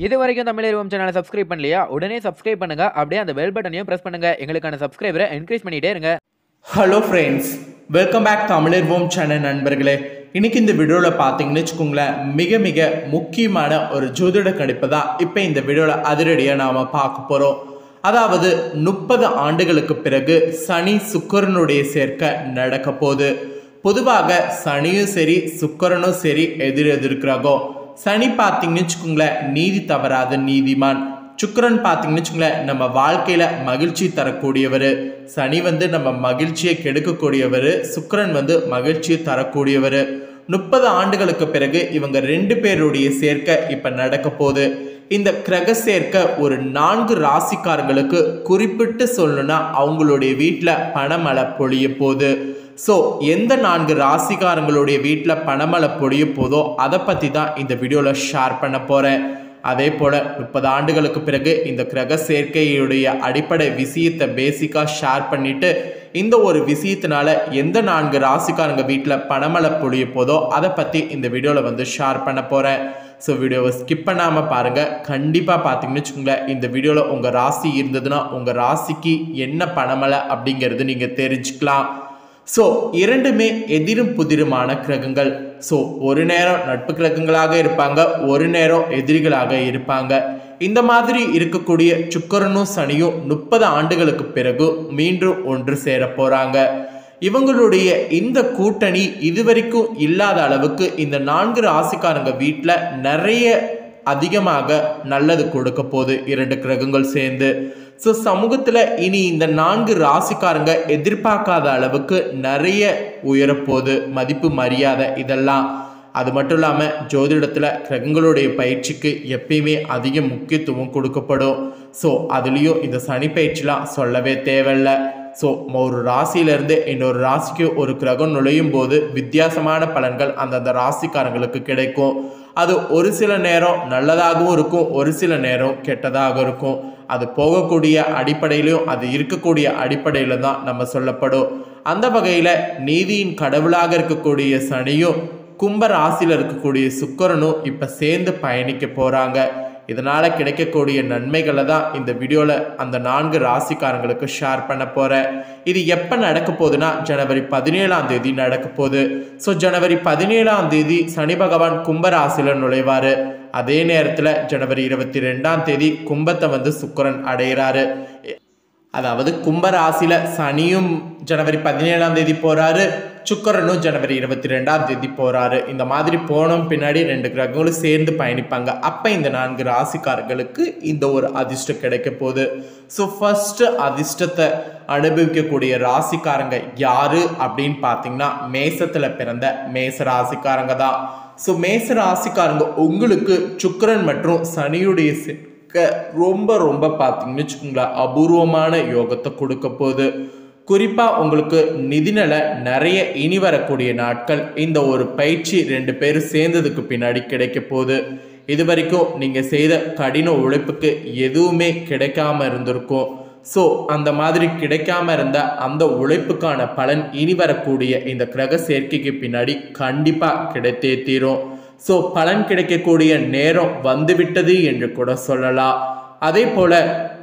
இது வரைக்கும் தமிழ் சேனலை சப்ஸ்கிரைப் பண்ணலையா உடனே சப்ஸ்கிரைப் பண்ணுங்க அப்படியே அந்த பெல் பட்டனையும் பிரஸ் பண்ணுங்க எங்களுக்கான சப்ஸ்கிரைபரை என்கரேஜ் பண்ணிட்டே இருங்க ஹலோ ஃப்ரெண்ட்ஸ் வெல்கம் பேக் தமிழர்வோம் சேனல் நண்பர்களே இன்னைக்கு இந்த வீடியோவில் பார்த்தீங்கன்னு வச்சுக்கோங்களேன் மிக மிக முக்கியமான ஒரு ஜோதிட கணிப்பு தான் இப்போ இந்த வீடியோவில் அதிரடியாக நாம் பார்க்க போகிறோம் அதாவது முப்பது ஆண்டுகளுக்கு பிறகு சனி சுக்கரனுடைய சேர்க்கை நடக்க போகுது பொதுவாக சனியும் சரி சுக்கரனும் சரி எதிர் எதிர் கிரகம் சனி பார்த்தீங்கன்னு வச்சுக்கோங்களேன் நீதி தவறாத நீதிமான் சுக்கிரன் பார்த்தீங்கன்னு வச்சுங்களேன் நம்ம வாழ்க்கையில மகிழ்ச்சி தரக்கூடியவர் சனி வந்து நம்ம மகிழ்ச்சியை கெடுக்கக்கூடியவர் சுக்கிரன் வந்து மகிழ்ச்சியை தரக்கூடியவர் முப்பது ஆண்டுகளுக்கு பிறகு இவங்க ரெண்டு பேருடைய சேர்க்கை இப்ப நடக்க போகுது இந்த கிரக சேர்க்கை ஒரு நான்கு ராசிக்காரங்களுக்கு குறிப்பிட்டு சொல்லணும்னா அவங்களுடைய வீட்டில் பணமழை பொழிய போகுது ஸோ எந்த நான்கு ராசிக்காரங்களுடைய வீட்டில் பணமழை பொழிய போதோ அதை பற்றி தான் இந்த வீடியோவில் ஷேர் பண்ண போகிறேன் அதே போல் முப்பது ஆண்டுகளுக்கு பிறகு இந்த கிரக சேர்க்கையுடைய அடிப்படை விஷயத்தை பேசிக்காக ஷேர் பண்ணிட்டு இந்த ஒரு விஷயத்தினால எந்த நான்கு ராசிக்காரங்க வீட்டில் பணமழை பொழிய போதோ அதை பற்றி இந்த வீடியோவில் வந்து ஷேர் பண்ண போகிறேன் ஸோ வீடியோவை ஸ்கிப் பண்ணாமல் பாருங்கள் கண்டிப்பாக பார்த்தீங்கன்னு வச்சுக்கோங்களேன் இந்த வீடியோவில் உங்கள் ராசி இருந்ததுன்னா உங்கள் ராசிக்கு என்ன பணமழை அப்படிங்கிறது நீங்கள் தெரிஞ்சுக்கலாம் ஸோ இரண்டுமே எதிரும் புதிருமான கிரகங்கள் ஸோ ஒரு நேரம் நட்பு கிரகங்களாக இருப்பாங்க ஒரு நேரம் எதிரிகளாக இருப்பாங்க இந்த மாதிரி இருக்கக்கூடிய சுக்கரனும் சனியும் முப்பது ஆண்டுகளுக்கு பிறகு மீண்டும் ஒன்று சேர போறாங்க இவங்களுடைய இந்த கூட்டணி இதுவரைக்கும் இல்லாத அளவுக்கு இந்த நான்கு ராசிக்காரங்க வீட்டில் நிறைய அதிகமாக நல்லது கொடுக்க போகுது இரண்டு கிரகங்கள் சேர்ந்து ஸோ சமூகத்தில் இனி இந்த நான்கு ராசிக்காரங்க எதிர்பார்க்காத அளவுக்கு நிறைய உயரப்போகுது மதிப்பு மரியாதை இதெல்லாம் அது மட்டும் இல்லாமல் ஜோதிடத்தில் கிரகங்களுடைய பயிற்சிக்கு எப்பயுமே அதிக முக்கியத்துவம் கொடுக்கப்படும் ஸோ அதுலேயும் இந்த சனி பயிற்சிலாம் சொல்லவே தேவையில்லை ஸோ ஒரு ராசியிலேருந்து இன்னொரு ராசிக்கு ஒரு கிரகம் நுழையும் போது வித்தியாசமான பலன்கள் அந்தந்த ராசிக்காரங்களுக்கு கிடைக்கும் அது ஒரு சில நேரம் நல்லதாகவும் இருக்கும் ஒரு சில நேரம் கெட்டதாக இருக்கும் அது போகக்கூடிய அடிப்படையிலும் அது இருக்கக்கூடிய அடிப்படையில் தான் நம்ம சொல்லப்படும் அந்த வகையில் நீதியின் கடவுளாக இருக்கக்கூடிய சனியும் கும்ப ராசியில் இருக்கக்கூடிய சுக்கரனும் இப்போ சேர்ந்து பயணிக்க போகிறாங்க இதனால் கிடைக்கக்கூடிய நன்மைகளை தான் இந்த வீடியோவில் அந்த நான்கு ராசிக்காரங்களுக்கு ஷேர் பண்ண போகிறேன் இது எப்போ நடக்க போகுதுன்னா ஜனவரி பதினேழாம் தேதி நடக்க போகுது ஸோ ஜனவரி பதினேழாம் தேதி சனி பகவான் கும்ப ராசியில் நுழைவார் அதே நேரத்தில் ஜனவரி இருபத்தி ரெண்டாம் தேதி கும்பத்தை வந்து சுக்கரன் அடைகிறாரு அதாவது கும்ப ராசியில சனியும் ஜனவரி பதினேழாம் தேதி போறாரு சுக்கரனும் ஜனவரி இருபத்தி ரெண்டாம் தேதி போறாரு இந்த மாதிரி போனோம் பின்னாடி ரெண்டு கிரகங்களும் சேர்ந்து பயணிப்பாங்க அப்ப இந்த நான்கு ராசிக்காரர்களுக்கு இந்த ஒரு அதிர்ஷ்டம் கிடைக்க போகுது ஸோ ஃபர்ஸ்ட் அதிர்ஷ்டத்தை அனுபவிக்கக்கூடிய ராசிக்காரங்க யாரு அப்படின்னு பார்த்தீங்கன்னா மேசத்துல பிறந்த மேச ராசிக்காரங்க தான் ஸோ மேச ராசிக்காரங்க உங்களுக்கு சுக்கரன் மற்றும் சனியுடைய சே- க ரொம்ப ரொம்ப பார்த்தீங்கன்னு வச்சுக்கோங்களேன் அபூர்வமான யோகத்தை கொடுக்க போகுது குறிப்பாக உங்களுக்கு நிதிநிலை நிறைய இனி வரக்கூடிய நாட்கள் இந்த ஒரு பயிற்சி ரெண்டு பேரும் சேர்ந்ததுக்கு பின்னாடி கிடைக்க போகுது இது வரைக்கும் நீங்கள் செய்த கடின உழைப்புக்கு எதுவுமே கிடைக்காம இருந்திருக்கும் ஸோ அந்த மாதிரி கிடைக்காம இருந்த அந்த உழைப்புக்கான பலன் இனி வரக்கூடிய இந்த கிரக சேர்க்கைக்கு பின்னாடி கண்டிப்பாக கிடைத்தே தீரும் ஸோ பலன் கிடைக்கக்கூடிய நேரம் வந்துவிட்டது என்று கூட சொல்லலாம் அதே போல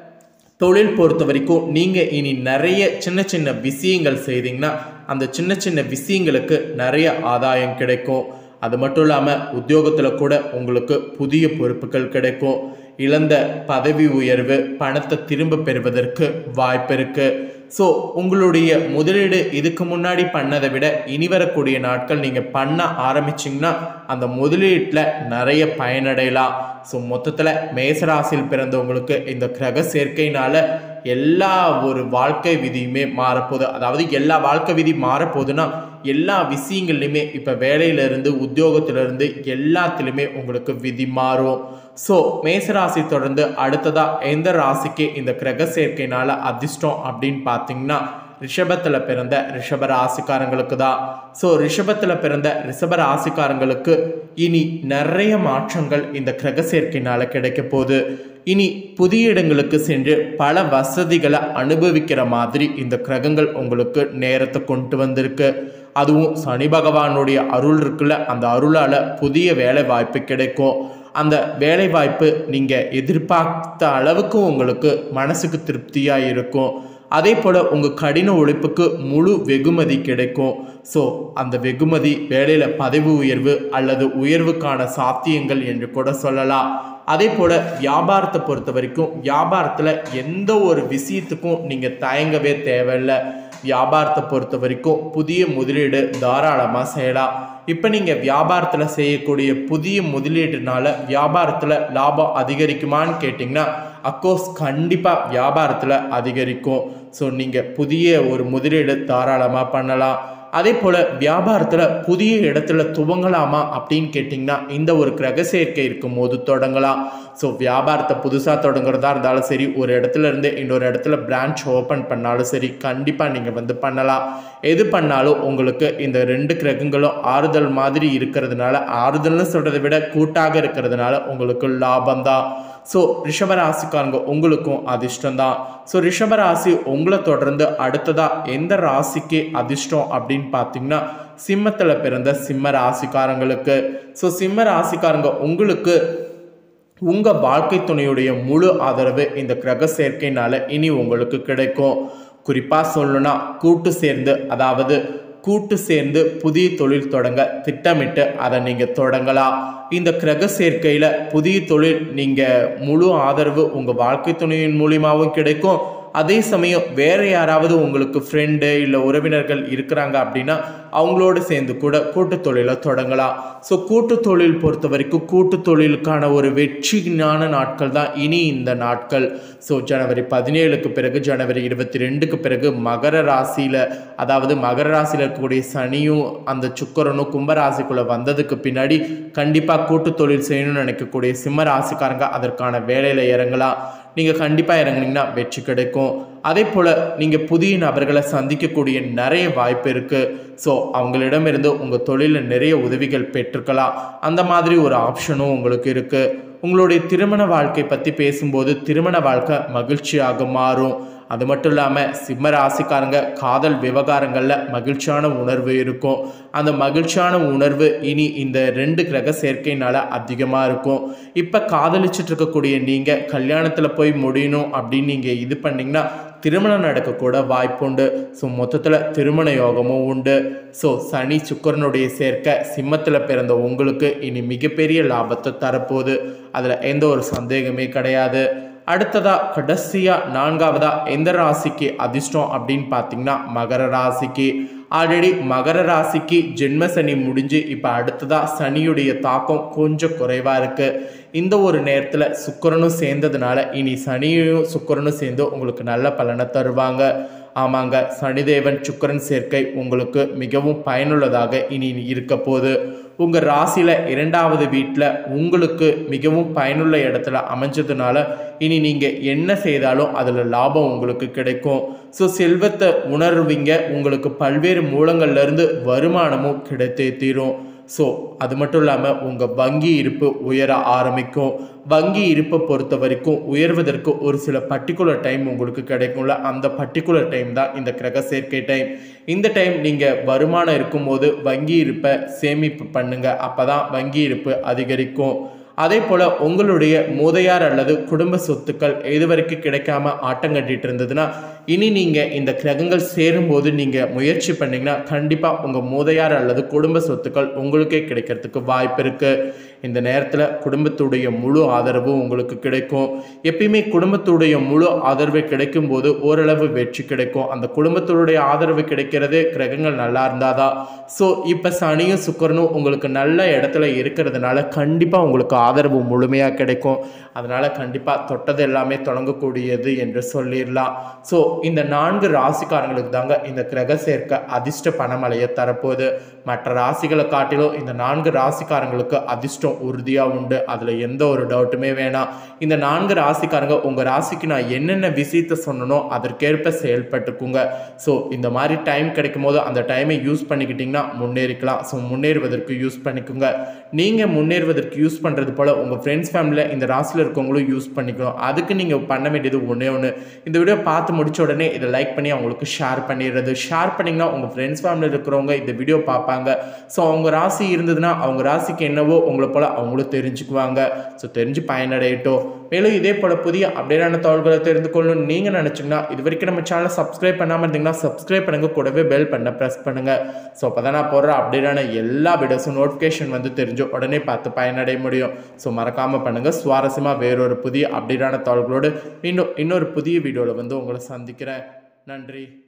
தொழில் பொறுத்த வரைக்கும் நீங்கள் இனி நிறைய சின்ன சின்ன விஷயங்கள் செய்தீங்கன்னா அந்த சின்ன சின்ன விஷயங்களுக்கு நிறைய ஆதாயம் கிடைக்கும் அது மட்டும் இல்லாமல் உத்தியோகத்தில் கூட உங்களுக்கு புதிய பொறுப்புகள் கிடைக்கும் இழந்த பதவி உயர்வு பணத்தை திரும்ப பெறுவதற்கு வாய்ப்பு இருக்கு ஸோ உங்களுடைய முதலீடு இதுக்கு முன்னாடி பண்ணதை விட இனி வரக்கூடிய நாட்கள் நீங்கள் பண்ண ஆரம்பிச்சிங்கன்னா அந்த முதலீட்டில் நிறைய பயனடையலாம் ஸோ மொத்தத்தில் மேசராசியில் பிறந்தவங்களுக்கு இந்த கிரக சேர்க்கையினால எல்லா ஒரு வாழ்க்கை விதியுமே மாறப்போகுது அதாவது எல்லா வாழ்க்கை விதி மாறப்போகுதுன்னா எல்லா விஷயங்கள்லையுமே இப்போ வேலையிலேருந்து உத்தியோகத்திலிருந்து எல்லாத்துலேயுமே உங்களுக்கு விதி மாறும் ஸோ மேசராசி தொடர்ந்து அடுத்ததாக எந்த ராசிக்கு இந்த கிரக சேர்க்கையினால அதிர்ஷ்டம் அப்படின்னு பார்த்தீங்கன்னா ரிஷபத்தில் பிறந்த ரிஷப ராசிக்காரங்களுக்கு தான் ஸோ ரிஷபத்தில் பிறந்த ரிஷப ராசிக்காரங்களுக்கு இனி நிறைய மாற்றங்கள் இந்த கிரக சேர்க்கையினால கிடைக்க போகுது இனி புதிய இடங்களுக்கு சென்று பல வசதிகளை அனுபவிக்கிற மாதிரி இந்த கிரகங்கள் உங்களுக்கு நேரத்தை கொண்டு வந்திருக்கு அதுவும் சனி பகவானுடைய அருள் இருக்குல்ல அந்த அருளால் புதிய வேலை வாய்ப்பு கிடைக்கும் அந்த வேலைவாய்ப்பு நீங்கள் எதிர்பார்த்த அளவுக்கு உங்களுக்கு மனசுக்கு திருப்தியாக இருக்கும் அதே போல் உங்கள் கடின உழைப்புக்கு முழு வெகுமதி கிடைக்கும் ஸோ அந்த வெகுமதி வேலையில் பதவி உயர்வு அல்லது உயர்வுக்கான சாத்தியங்கள் என்று கூட சொல்லலாம் அதே போல் வியாபாரத்தை பொறுத்த வரைக்கும் வியாபாரத்தில் எந்த ஒரு விஷயத்துக்கும் நீங்கள் தயங்கவே தேவையில்லை வியாபாரத்தை பொறுத்த வரைக்கும் புதிய முதலீடு தாராளமாக செய்யலாம் இப்போ நீங்கள் வியாபாரத்தில் செய்யக்கூடிய புதிய முதலீடுனால வியாபாரத்தில் லாபம் அதிகரிக்குமான்னு கேட்டிங்கன்னா அக்கோர்ஸ் கண்டிப்பாக வியாபாரத்தில் அதிகரிக்கும் ஸோ நீங்கள் புதிய ஒரு முதலீடு தாராளமாக பண்ணலாம் அதே போல் வியாபாரத்தில் புதிய இடத்துல துவங்கலாமா அப்படின்னு கேட்டிங்கன்னா இந்த ஒரு கிரக சேர்க்கை இருக்கும் போது தொடங்கலாம் ஸோ வியாபாரத்தை புதுசாக தொடங்குறதா இருந்தாலும் சரி ஒரு இடத்துல இருந்து இன்னொரு இடத்துல பிரான்ச் ஓப்பன் பண்ணாலும் சரி கண்டிப்பாக நீங்கள் வந்து பண்ணலாம் எது பண்ணாலும் உங்களுக்கு இந்த ரெண்டு கிரகங்களும் ஆறுதல் மாதிரி இருக்கிறதுனால ஆறுதல்னு சொல்கிறத விட கூட்டாக இருக்கிறதுனால உங்களுக்கு லாபம் தான் ஸோ ரிஷபராசிக்காரங்க உங்களுக்கும் அதிர்ஷ்டம் தான் ஸோ ரிஷபராசி உங்களை தொடர்ந்து அடுத்ததாக எந்த ராசிக்கு அதிர்ஷ்டம் அப்படின்னு பார்த்தீங்கன்னா சிம்மத்தில் பிறந்த சிம்ம ராசிக்காரங்களுக்கு ஸோ சிம்ம ராசிக்காரங்க உங்களுக்கு உங்கள் வாழ்க்கை துணையுடைய முழு ஆதரவு இந்த கிரக சேர்க்கைனால இனி உங்களுக்கு கிடைக்கும் குறிப்பாக சொல்லணும்னா கூட்டு சேர்ந்து அதாவது கூட்டு சேர்ந்து புதிய தொழில் தொடங்க திட்டமிட்டு அதை நீங்கள் தொடங்கலாம் இந்த கிரக சேர்க்கையில் புதிய தொழில் நீங்கள் முழு ஆதரவு உங்கள் வாழ்க்கை துணையின் மூலியமாகவும் கிடைக்கும் அதே சமயம் வேற யாராவது உங்களுக்கு ஃப்ரெண்டு இல்லை உறவினர்கள் இருக்கிறாங்க அப்படின்னா அவங்களோடு சேர்ந்து கூட கூட்டு தொழிலை தொடங்கலாம் ஸோ கூட்டு தொழில் பொறுத்த வரைக்கும் கூட்டு தொழிலுக்கான ஒரு வெற்றியான நாட்கள் தான் இனி இந்த நாட்கள் ஸோ ஜனவரி பதினேழுக்கு பிறகு ஜனவரி இருபத்தி ரெண்டுக்கு பிறகு மகர ராசியில் அதாவது மகர ராசியில் இருக்கக்கூடிய சனியும் அந்த சுக்கரனும் கும்பராசிக்குள்ளே வந்ததுக்கு பின்னாடி கண்டிப்பாக கூட்டு தொழில் செய்யணும்னு நினைக்கக்கூடிய சிம்ம ராசிக்காரங்க அதற்கான வேலையில் இறங்கலாம் நீங்கள் கண்டிப்பாக இறங்குனீங்கன்னா வெற்றி கிடைக்கும் அதே போல் நீங்கள் புதிய நபர்களை சந்திக்கக்கூடிய நிறைய வாய்ப்பு இருக்குது ஸோ அவங்களிடமிருந்து உங்கள் தொழிலில் நிறைய உதவிகள் பெற்றுக்கலாம் அந்த மாதிரி ஒரு ஆப்ஷனும் உங்களுக்கு இருக்குது உங்களுடைய திருமண வாழ்க்கை பற்றி பேசும்போது திருமண வாழ்க்கை மகிழ்ச்சியாக மாறும் அது மட்டும் இல்லாமல் சிம்ம ராசிக்காரங்க காதல் விவகாரங்களில் மகிழ்ச்சியான உணர்வு இருக்கும் அந்த மகிழ்ச்சியான உணர்வு இனி இந்த ரெண்டு கிரக சேர்க்கையினால அதிகமாக இருக்கும் இப்போ காதலிச்சிட்டு இருக்கக்கூடிய நீங்கள் கல்யாணத்தில் போய் முடியணும் அப்படின்னு நீங்கள் இது பண்ணிங்கன்னா திருமணம் நடக்கக்கூட வாய்ப்புண்டு ஸோ மொத்தத்தில் திருமண யோகமும் உண்டு ஸோ சனி சுக்கரனுடைய சேர்க்க சிம்மத்தில் பிறந்த உங்களுக்கு இனி மிகப்பெரிய லாபத்தை தரப்போகுது அதில் எந்த ஒரு சந்தேகமே கிடையாது அடுத்ததா கடைசியா நான்காவதா எந்த ராசிக்கு அதிர்ஷ்டம் அப்படின்னு பார்த்தீங்கன்னா மகர ராசிக்கு ஆல்ரெடி மகர ராசிக்கு ஜென்ம சனி முடிஞ்சு இப்போ அடுத்ததா சனியுடைய தாக்கம் கொஞ்சம் குறைவாக இருக்கு இந்த ஒரு நேரத்தில் சுக்கிரனும் சேர்ந்ததுனால இனி சனியும் சுக்கிரனும் சேர்ந்து உங்களுக்கு நல்ல பலனை தருவாங்க ஆமாங்க சனிதேவன் சுக்கிரன் சேர்க்கை உங்களுக்கு மிகவும் பயனுள்ளதாக இனி இருக்க போகுது உங்கள் ராசியில் இரண்டாவது வீட்டில் உங்களுக்கு மிகவும் பயனுள்ள இடத்துல அமைஞ்சதுனால இனி நீங்கள் என்ன செய்தாலும் அதில் லாபம் உங்களுக்கு கிடைக்கும் ஸோ செல்வத்தை உணர்வீங்க உங்களுக்கு பல்வேறு மூலங்கள்லேருந்து வருமானமும் கிடைத்தே தீரும் ஸோ அது மட்டும் இல்லாமல் உங்கள் வங்கி இருப்பு உயர ஆரம்பிக்கும் வங்கி இருப்பை பொறுத்த வரைக்கும் உயர்வதற்கு ஒரு சில பர்டிகுலர் டைம் உங்களுக்கு கிடைக்கும்ல அந்த பர்டிகுலர் டைம் தான் இந்த கிரக சேர்க்கை டைம் இந்த டைம் நீங்கள் வருமானம் இருக்கும்போது வங்கி இருப்பை சேமிப்பு பண்ணுங்க அப்போ தான் வங்கி இருப்பு அதிகரிக்கும் அதே போல் உங்களுடைய மூதையார் அல்லது குடும்ப சொத்துக்கள் இதுவரைக்கும் கிடைக்காம ஆட்டம் கட்டிட்டு இருந்ததுன்னா இனி நீங்கள் இந்த கிரகங்கள் சேரும்போது நீங்கள் முயற்சி பண்ணீங்கன்னா கண்டிப்பாக உங்கள் மூதையார் அல்லது குடும்ப சொத்துக்கள் உங்களுக்கே கிடைக்கிறதுக்கு வாய்ப்பு இருக்குது இந்த நேரத்தில் குடும்பத்துடைய முழு ஆதரவு உங்களுக்கு கிடைக்கும் எப்பயுமே குடும்பத்துடைய முழு ஆதரவு கிடைக்கும் போது ஓரளவு வெற்றி கிடைக்கும் அந்த குடும்பத்துடைய ஆதரவு கிடைக்கிறது கிரகங்கள் நல்லா இருந்தாதான் ஸோ இப்போ சனியும் சுக்கரனும் உங்களுக்கு நல்ல இடத்துல இருக்கிறதுனால கண்டிப்பாக உங்களுக்கு ஆதரவு முழுமையாக கிடைக்கும் அதனால் கண்டிப்பாக தொட்டது எல்லாமே தொடங்கக்கூடியது என்று சொல்லிடலாம் ஸோ இந்த நான்கு ராசிக்காரங்களுக்கு தாங்க இந்த கிரக சேர்க்க அதிர்ஷ்ட பணமழையை தரப்போகுது மற்ற ராசிகளை காட்டிலும் இந்த நான்கு ராசிக்காரங்களுக்கு அதிர்ஷ்டம் உறுதியாக உண்டு அதில் எந்த ஒரு டவுட்டுமே வேணாம் இந்த நான்கு ராசிக்காரங்க உங்கள் ராசிக்கு நான் என்னென்ன விஷயத்த சொன்னனோ அதற்கேற்ப செயல்பட்டுக்குங்க ஸோ இந்த மாதிரி டைம் கிடைக்கும் போது அந்த டைமை யூஸ் பண்ணிக்கிட்டிங்கன்னா முன்னேறிக்கலாம் ஸோ முன்னேறுவதற்கு யூஸ் பண்ணிக்கோங்க நீங்கள் முன்னேறுவதற்கு யூஸ் பண்ணுறது போல் உங்கள் ஃப்ரெண்ட்ஸ் ஃபேமிலியில் இந்த ராசியில் இருக்கவங்களும் யூஸ் பண்ணிக்கணும் அதுக்கு நீங்கள் பண்ண வேண்டியது ஒன்றே ஒன்று இந்த வீடியோ பார்த்து முடிச்ச உடனே இதை லைக் பண்ணி அவங்களுக்கு ஷேர் பண்ணிடுறது ஷேர் பண்ணிங்கன்னா உங்கள் ஃப்ரெண்ட்ஸ் ஃபேமிலியில் இருக்கிறவங்க இந்த வீடியோ பார்ப்பாங்க ஸோ அவங்க ராசி இருந்ததுன்னா அவங்க ராசிக்கு என்னவோ உங்களை போல் அவங்களும் தெரிஞ்சுக்குவாங்க ஸோ தெரிஞ்சு பயனடையட்டும் மேலும் இதே போல் புதிய அப்டேட்டான தகவல்களை தெரிந்து கொள்ளணும்னு நீங்கள் நினச்சிங்கன்னா இது வரைக்கும் நம்ம சேனலை சப்ஸ்கிரைப் பண்ணாமல் இருந்தீங்கன்னா சப்ஸ்கிரைப் பண்ணுங்கள் கூடவே பெல் பண்ண ப்ரெஸ் பண்ணுங்கள் ஸோ அப்போ தான் நான் போடுற அப்டேட்டான எல்லா வீடியோஸும் நோட்டிஃபிகேஷன் வந்து தெரிஞ்சு உடனே பார்த்து பயனடைய முடியும் ஸோ மறக்காமல் பண்ணுங்கள் சுவாரஸ்யமாக வேறொரு புதிய அப்டேட்டான தகவல்களோடு இன்னும் இன்னொரு புதிய வீடியோவில் வந்து உங்களை சந்திக்கிறேன் நன்றி